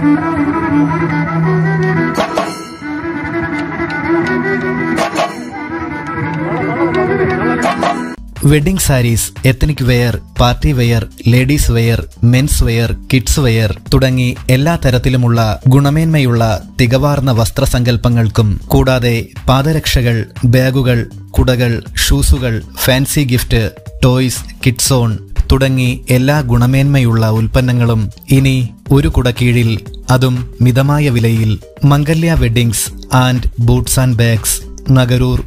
wedding sarees ethnic wear party wear ladies wear men's wear kids wear തുടങ്ങി എല്ലാ തരത്തിലുമുള്ള ഗുണമേന്മയുള്ള തികവാർന്ന വസ്ത്രസങ്കല്പങ്ങൾക്കും കൂടാതെ പാദരക്ഷകൾ ബാഗുകൾ കുടകൾ ഷൂസുകൾ ഫാൻസി ഗിഫ്റ്റ് ടോയ്സ് കിഡ്സോൺ തുടങ്ങി എല്ലാ ഗുണമേന്മയുള്ള ഉൽപ്പന്നങ്ങളും ഇനി ഒരു കുടക്കീഴിൽ അതും മിതമായ വിലയിൽ Mangalya weddings and boots and bags Nagaroor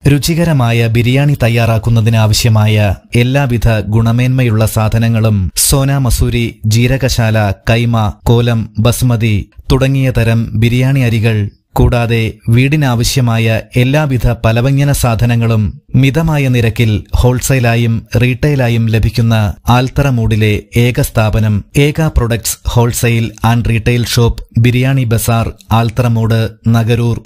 രുചികരമായ ബിരിയാണി തയ്യാറാക്കുന്നതിനാവശ്യമായ എല്ലാവിധ ഗുണമേന്മയുള്ള സാധനങ്ങളും സോന മസൂരി ജീരകശാല കൈമ കോലം ബസ്മതി തുടങ്ങിയ തരം ബിരിയാണി അരികൾ കൂടാതെ വീടിനാവശ്യമായ എല്ലാവിധ പലവ്യഞ്ജന സാധനങ്ങളും മിതമായ നിരക്കിൽ ഹോൾസെയിലായും റീറ്റെയിലായും ലഭിക്കുന്ന ആൽത്തറമൂടിലെ ഏക സ്ഥാപനം Eka products wholesale and retail shop biryani bazaar Altharamoodu Nagaroor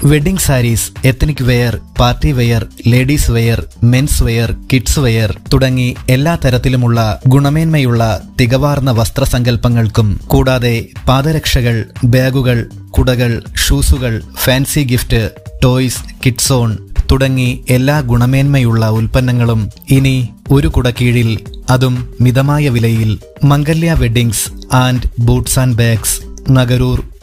wedding sarees ethnic wear party wear ladies wear men's wear kids wear തുടങ്ങി എല്ലാ തരത്തിലുമുള്ള ഗുണമേന്മയുള്ള തികവാർന്ന വസ്ത്രസങ്കല്പങ്ങൾക്കും കൂടാതെ പാദരക്ഷകൾ ബാഗുകൾ കുടകൾ ഷൂസുകൾ ഫാൻസി ഗിഫ്റ്റ് ടോയ്സ് കിഡ്സോൺ തുടങ്ങി എല്ലാ ഗുണമേന്മയുള്ള ഉൽപ്പന്നങ്ങളും ഇനി ഒരു കുടക്കീഴിൽ അതും മിതമായ വിലയിൽ Mangalya weddings and boots and bags Nagaroor